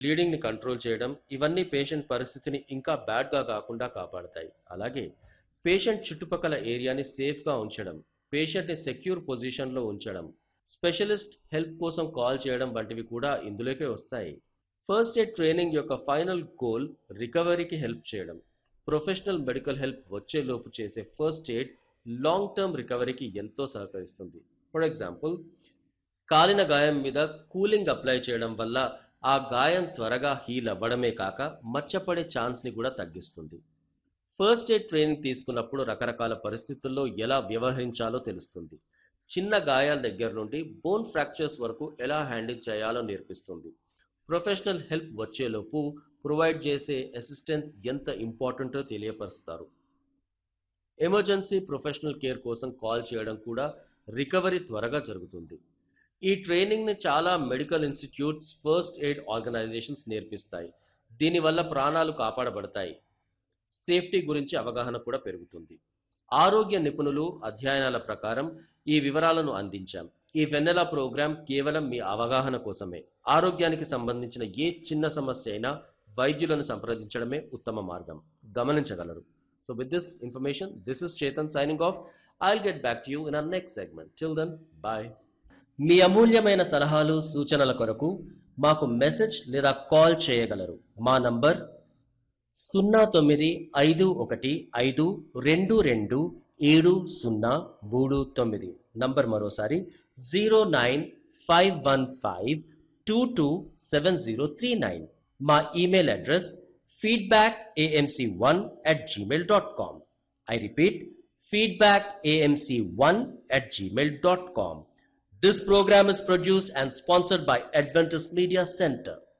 బ్లీడింగ్ని control చేయడం ఇవన్నీ patient పరిస్థితిని ఇంకా బ్యాడ్గా కాకుండా కాపాడతాయి అలాగే పేషెంట్ చుట్టుపక్కల ఏరియాని సేఫ్గా ఉంచడం పేషెంట్ని సెక్యూర్ పొజిషన్లో ఉంచడం స్పెషలిస్ట్ హెల్ప్ కోసం కాల్ చేయడం వంటివి కూడా ఇందులోకే వస్తాయి ఫస్ట్ ఎయిడ్ ట్రైనింగ్ యొక్క ఫైనల్ గోల్ రికవరీకి హెల్ప్ చేయడం ప్రొఫెషనల్ మెడికల్ హెల్ప్ వచ్చేలోపు చేసే ఫస్ట్ ఎయిడ్ లాంగ్ టర్మ్ రికవరీకి ఎంతో సహకరిస్తుంది ఫర్ ఎగ్జాంపుల్ కాలిన గాయం మీద కూలింగ్ అప్లై చేయడం వల్ల ఆ గాయం త్వరగా హీల్ అవ్వడమే కాక మచ్చపడే ఛాన్స్ని కూడా తగ్గిస్తుంది ఫస్ట్ ఎయిడ్ ట్రైనింగ్ తీసుకున్నప్పుడు రకరకాల పరిస్థితుల్లో ఎలా వ్యవహరించాలో తెలుస్తుంది చిన్న గాయాల దగ్గర నుండి బోన్ ఫ్రాక్చర్స్ వరకు ఎలా హ్యాండిల్ చేయాలో నేర్పిస్తుంది ప్రొఫెషనల్ హెల్ప్ వచ్చేలోపు ప్రొవైడ్ చేసే అసిస్టెన్స్ ఎంత ఇంపార్టెంటో తెలియపరుస్తారు ఎమర్జెన్సీ ప్రొఫెషనల్ కేర్ కోసం కాల్ చేయడం కూడా రికవరీ త్వరగా జరుగుతుంది ఈ ట్రైనింగ్ని చాలా medical institutes first aid organisations నేర్పిస్తాయి దీనివల్ల ప్రాణాలు కాపాడబడతాయి సేఫ్టీ గురించి అవగాహన కూడా పెరుగుతుంది ఆరోగ్య నిపుణులు అధ్యయనాల ప్రకారం ఈ వివరాలను అందించాం ఈ వెన్నెల ప్రోగ్రాం కేవలం మీ అవగాహన కోసమే ఆరోగ్యానికి సంబంధించిన ఏ చిన్న సమస్య అయినా వైద్యులను సంప్రదించడమే ఉత్తమ మార్గం గమనించగలరు so with this information this is Chetan signing off I'll get back to you in our next segment till then bye మీ అమూల్యమైన సలహాలు సూచనల కొరకు మాకు మెసేజ్ లేదా కాల్ చేయగలరు మా నంబర్ సున్నా తొమ్మిది ఐదు ఒకటి ఐదు రెండు రెండు ఏడు సున్నా మూడు తొమ్మిది నంబర్ మరోసారి zero nine five one five two two seven zero three nine మా email address feedback AMC one at Gmail dot com I repeat feedback amc1 at gmail.com. This program is produced and sponsored by Adventist Media Center.